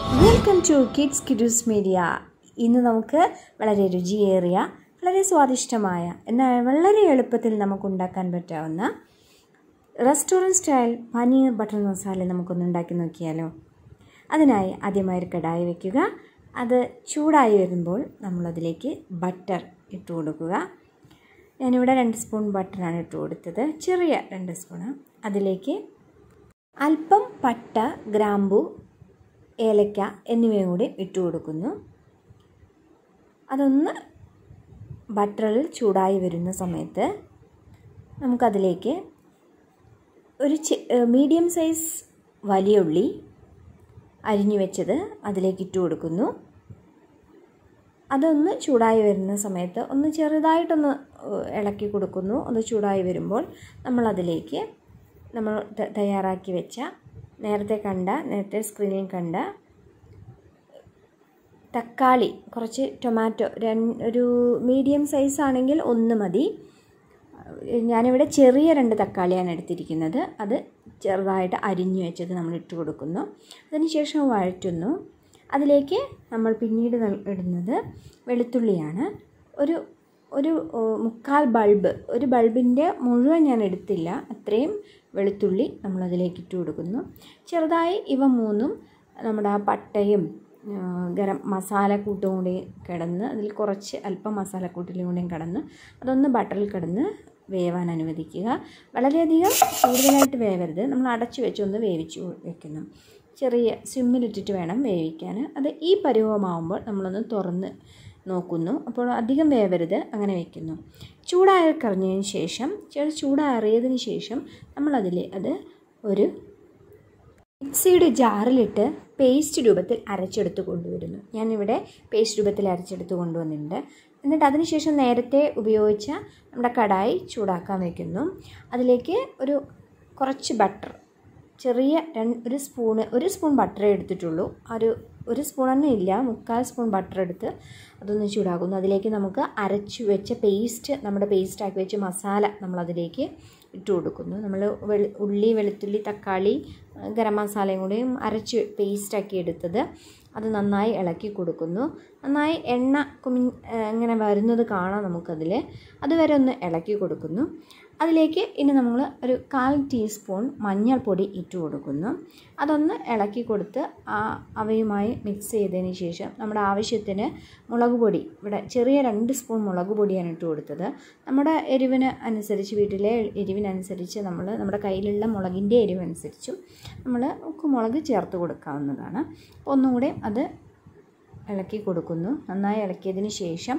welcome to kids കിഡ്യൂസ് media ഇന്ന് നമുക്ക് വളരെ രുചിയേറിയ വളരെ സ്വാദിഷ്ടമായ എന്നാൽ വളരെ എളുപ്പത്തിൽ നമുക്ക് ഉണ്ടാക്കാൻ പറ്റാവുന്ന restaurant style paneer butter masala നമുക്കൊന്ന് ഉണ്ടാക്കി നോക്കിയാലോ അതിനായി ആദ്യമായി ഒരു കടായി വയ്ക്കുക അത് ചൂടായി വരുമ്പോൾ നമ്മളതിലേക്ക് ബട്ടർ ഇട്ട് കൊടുക്കുക ഞാനിവിടെ രണ്ട് സ്പൂൺ ബട്ടറാണ് ഇട്ട് കൊടുത്തത് ചെറിയ രണ്ട് സ്പൂണ് അതിലേക്ക് അല്പം പട്ട ഗ്രാമ്പു ഏലക്ക എന്നിവയും കൂടി ഇട്ട് കൊടുക്കുന്നു അതൊന്ന് ബട്ടറിൽ ചൂടായി വരുന്ന സമയത്ത് നമുക്കതിലേക്ക് ഒരു മീഡിയം സൈസ് വലിയ ഉള്ളി അരിഞ്ഞു വെച്ചത് അതിലേക്ക് ഇട്ട് കൊടുക്കുന്നു അതൊന്ന് ചൂടായി വരുന്ന സമയത്ത് ഒന്ന് ചെറുതായിട്ടൊന്ന് ഇളക്കി കൊടുക്കുന്നു ഒന്ന് ചൂടായി വരുമ്പോൾ നമ്മളതിലേക്ക് നമ്മൾ തയ്യാറാക്കി വെച്ച നേരത്തെ കണ്ട നേരത്തെ സ്ക്രീനിൽ കണ്ട തക്കാളി കുറച്ച് ടൊമാറ്റോ ഒരു മീഡിയം സൈസ് ആണെങ്കിൽ ഒന്ന് മതി ഞാനിവിടെ ചെറിയ രണ്ട് തക്കാളിയാണ് എടുത്തിരിക്കുന്നത് അത് ചെറുതായിട്ട് അരിഞ്ഞു വെച്ചത് നമ്മൾ ഇട്ട് കൊടുക്കുന്നു അതിനുശേഷം വഴറ്റുന്നു അതിലേക്ക് നമ്മൾ പിന്നീട് ഇടുന്നത് വെളുത്തുള്ളിയാണ് ഒരു ഒരു മുക്കാൽ ബൾബ് ഒരു ബൾബിൻ്റെ മുഴുവൻ ഞാൻ എടുത്തില്ല അത്രയും വെളുത്തുള്ളി നമ്മളതിലേക്ക് ഇട്ട് കൊടുക്കുന്നു ചെറുതായി ഇവ മൂന്നും നമ്മുടെ ആ പട്ടയും ഗരം മസാലക്കൂട്ടും കൂടി കിടന്ന് അതിൽ കുറച്ച് അല്പം മസാലക്കൂട്ടിലും കൂടിയും കിടന്ന് അതൊന്ന് ബട്ടറിൽ കിടന്ന് വേവാൻ അനുവദിക്കുക വളരെയധികം കൂടുതലായിട്ട് വേവരുത് നമ്മൾ അടച്ചു വെച്ചൊന്ന് വേവിച്ച് വെക്കുന്നു ചെറിയ സിമ്മിലിട്ടിട്ട് വേണം വേവിക്കാൻ അത് ഈ പരുവമാവുമ്പോൾ നമ്മളൊന്ന് തുറന്ന് നോക്കുന്നു അപ്പോൾ അധികം വേവരുത് അങ്ങനെ വയ്ക്കുന്നു ചൂടായി കഴിഞ്ഞതിന് ശേഷം ചെറു ചൂടാറിയതിന് ശേഷം നമ്മളതിൽ അത് ഒരു മിക്സിയുടെ ജാറിലിട്ട് പേസ്റ്റ് രൂപത്തിൽ അരച്ചെടുത്ത് കൊണ്ടുവരുന്നു ഞാനിവിടെ പേസ്റ്റ് രൂപത്തിൽ അരച്ചെടുത്ത് കൊണ്ടുവന്നിട്ടുണ്ട് എന്നിട്ട് അതിനുശേഷം നേരത്തെ ഉപയോഗിച്ച നമ്മുടെ കടായി ചൂടാക്കാൻ വയ്ക്കുന്നു അതിലേക്ക് ഒരു കുറച്ച് ബട്ടർ ചെറിയ രണ്ട് ഒരു സ്പൂണ് ഒരു സ്പൂൺ ബട്ടറേ എടുത്തിട്ടുള്ളൂ ഒരു ഒരു സ്പൂണൊന്നും ഇല്ല മുക്കാൽ സ്പൂൺ ബട്ടർ എടുത്ത് അതൊന്ന് ചൂടാക്കുന്നു അതിലേക്ക് നമുക്ക് അരച്ചു വെച്ച പേസ്റ്റ് നമ്മുടെ പേസ്റ്റാക്കി വെച്ച മസാല നമ്മളതിലേക്ക് ഇട്ട് കൊടുക്കുന്നു നമ്മൾ വെളു ഉള്ളി വെളുത്തുള്ളി തക്കാളി ഗരം മസാലയും കൂടിയും അരച്ച് പേസ്റ്റാക്കി എടുത്തത് അത് നന്നായി ഇളക്കി കൊടുക്കുന്നു നന്നായി എണ്ണ കുമി ഇങ്ങനെ വരുന്നത് കാണാം നമുക്കതിൽ അതുവരെ ഒന്ന് ഇളക്കി കൊടുക്കുന്നു അതിലേക്ക് ഇനി നമ്മൾ ഒരു കാൽ ടീസ്പൂൺ മഞ്ഞൾപ്പൊടി ഇട്ട് കൊടുക്കുന്നു അതൊന്ന് ഇളക്കി കൊടുത്ത് ആ അവയുമായി മിക്സ് ചെയ്തതിന് ശേഷം നമ്മുടെ ആവശ്യത്തിന് മുളക് പൊടി ഇവിടെ ചെറിയ രണ്ട് സ്പൂൺ മുളക് പൊടിയാണ് ഇട്ട് കൊടുത്തത് നമ്മുടെ എരിവിന് അനുസരിച്ച് വീട്ടിലെ എരിവിനനുസരിച്ച് നമ്മൾ നമ്മുടെ കയ്യിലുള്ള മുളകിൻ്റെ എരിവനുസരിച്ചും നമ്മൾ മുളക് ചേർത്ത് കൊടുക്കാവുന്നതാണ് അപ്പോൾ ഒന്നും കൂടെ അത് ഇളക്കി കൊടുക്കുന്നു നന്നായി ഇളക്കിയതിന് ശേഷം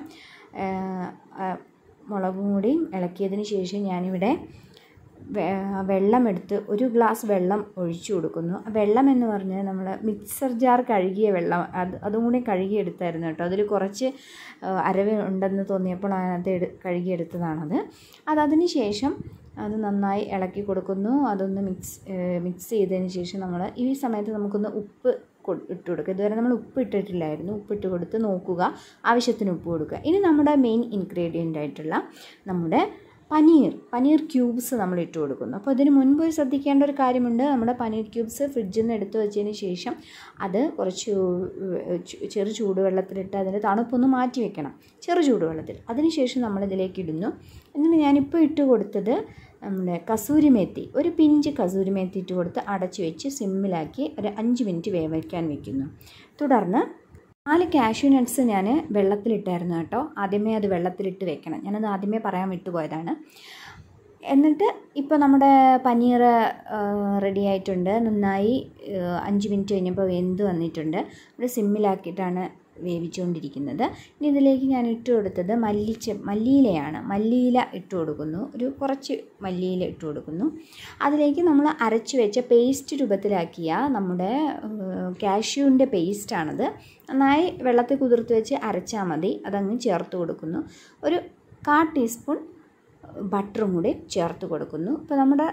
മുളകും കൂടിയും ഇളക്കിയതിന് ശേഷം ഞാനിവിടെ വെള്ളമെടുത്ത് ഒരു ഗ്ലാസ് വെള്ളം ഒഴിച്ചു കൊടുക്കുന്നു വെള്ളം എന്ന് പറഞ്ഞാൽ നമ്മൾ മിക്സർ ജാർ കഴുകിയ വെള്ളം അത് അതും കൂടി കഴുകിയെടുത്തായിരുന്നു കേട്ടോ അതിൽ കുറച്ച് അരവ് ഉണ്ടെന്ന് തോന്നിയപ്പോൾ അതിനകത്ത് എടു കഴുകിയെടുത്തതാണത് അത് അതിന് ശേഷം അത് നന്നായി ഇളക്കി കൊടുക്കുന്നു അതൊന്ന് മിക്സ് മിക്സ് ചെയ്തതിന് ശേഷം നമ്മൾ ഈ സമയത്ത് നമുക്കൊന്ന് ഉപ്പ് ഇട്ട് കൊടുക്കുക ഇതുവരെ നമ്മൾ ഉപ്പ് ഇട്ടിട്ടില്ലായിരുന്നു ഉപ്പിട്ട് കൊടുത്ത് നോക്കുക ആവശ്യത്തിന് ഉപ്പ് കൊടുക്കുക ഇനി നമ്മുടെ മെയിൻ ഇൻഗ്രീഡിയൻ്റ് ആയിട്ടുള്ള നമ്മുടെ പനീർ പനീർ ക്യൂബ്സ് നമ്മൾ ഇട്ട് കൊടുക്കുന്നു അപ്പോൾ ഇതിന് മുൻപ് ശ്രദ്ധിക്കേണ്ട ഒരു കാര്യമുണ്ട് നമ്മുടെ പനീർ ക്യൂബ്സ് ഫ്രിഡ്ജിൽ നിന്ന് എടുത്തു വെച്ചതിന് ശേഷം അത് കുറച്ച് ചെറു ചൂടുവെള്ളത്തിലിട്ട് അതിൻ്റെ തണുപ്പൊന്ന് മാറ്റി വെക്കണം ചെറു ചൂടുവെള്ളത്തിൽ അതിനുശേഷം നമ്മൾ ഇതിലേക്ക് ഇടുന്നു എന്നിട്ട് ഞാനിപ്പോൾ ഇട്ട് കൊടുത്തത് നമ്മുടെ കസൂരി മേത്തി ഒരു പിഞ്ച് കസൂരി മേത്തി ഇട്ട് കൊടുത്ത് അടച്ചു വെച്ച് സിമ്മിലാക്കി ഒരു അഞ്ച് മിനിറ്റ് വേവിക്കാൻ വെക്കുന്നു തുടർന്ന് നാല് കാഷ്യൂ നട്ട്സ് ഞാൻ വെള്ളത്തിലിട്ടായിരുന്നു കേട്ടോ ആദ്യമേ അത് വെള്ളത്തിലിട്ട് വെക്കണം ഞാനത് ആദ്യമേ പറയാൻ വിട്ടുപോയതാണ് എന്നിട്ട് ഇപ്പോൾ നമ്മുടെ പനീർ റെഡി ആയിട്ടുണ്ട് നന്നായി അഞ്ച് മിനിറ്റ് കഴിഞ്ഞപ്പോൾ വെന്ത് വന്നിട്ടുണ്ട് ഇവിടെ സിമ്മിലാക്കിയിട്ടാണ് വേവിച്ചുകൊണ്ടിരിക്കുന്നത് ഇനി ഇതിലേക്ക് ഞാൻ ഇട്ട് കൊടുത്തത് മല്ലിച്ച മല്ലിയിലയാണ് മല്ലിയില ഇട്ട് കൊടുക്കുന്നു ഒരു കുറച്ച് മല്ലിയില ഇട്ട് കൊടുക്കുന്നു അതിലേക്ക് നമ്മൾ അരച്ച് വെച്ച പേസ്റ്റ് രൂപത്തിലാക്കിയ നമ്മുടെ കാഷ്യൂവിൻ്റെ പേസ്റ്റാണത് നന്നായി വെള്ളത്തിൽ കുതിർത്ത് വെച്ച് അരച്ചാൽ മതി അതങ്ങ് ചേർത്ത് കൊടുക്കുന്നു ഒരു കാ ടീസ്പൂൺ ബട്ടറും കൂടി ചേർത്ത് കൊടുക്കുന്നു ഇപ്പോൾ നമ്മുടെ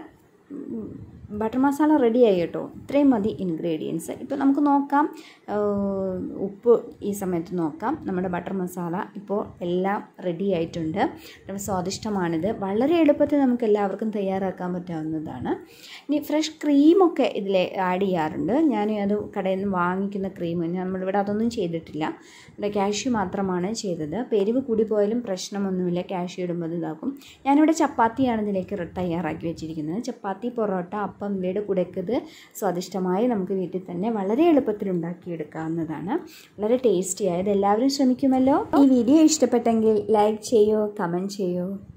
ബട്ടർ മസാല റെഡിയായി കേട്ടോ ഇത്രയും മതി ഇൻഗ്രീഡിയൻസ് ഇപ്പോൾ നമുക്ക് നോക്കാം ഉപ്പ് ഈ സമയത്ത് നോക്കാം നമ്മുടെ ബട്ടർ മസാല ഇപ്പോൾ എല്ലാം റെഡി ആയിട്ടുണ്ട് വളരെ സ്വാദിഷ്ടമാണിത് വളരെ എളുപ്പത്തിൽ നമുക്ക് എല്ലാവർക്കും തയ്യാറാക്കാൻ പറ്റാവുന്നതാണ് ഇനി ഫ്രഷ് ക്രീമൊക്കെ ഇതിൽ ആഡ് ചെയ്യാറുണ്ട് ഞാൻ അത് കടയിൽ നിന്ന് വാങ്ങിക്കുന്ന ക്രീം നമ്മളിവിടെ അതൊന്നും ചെയ്തിട്ടില്ല ഇവിടെ കാഷ്യൂ മാത്രമാണ് ചെയ്തത് പെരിവ് കൂടി പോയാലും പ്രശ്നമൊന്നുമില്ല കാഷ്യൂ ഇടുമ്പോൾ ഇതാക്കും ഞാനിവിടെ ചപ്പാത്തിയാണ് ഇതിലേക്ക് തയ്യാറാക്കി വെച്ചിരിക്കുന്നത് ചപ്പാത്തി പൊറോട്ട അപ്പം ഇവയുടെ കൂടെയൊക്കെ ഇത് സ്വാദിഷ്ടമായി നമുക്ക് വീട്ടിൽ തന്നെ വളരെ എളുപ്പത്തിൽ ഉണ്ടാക്കിയെടുക്കാവുന്നതാണ് വളരെ ടേസ്റ്റി ആയത് എല്ലാവരും ശ്രമിക്കുമല്ലോ ഈ വീഡിയോ ഇഷ്ടപ്പെട്ടെങ്കിൽ ലൈക്ക് ചെയ്യൂ കമൻറ്റ് ചെയ്യൂ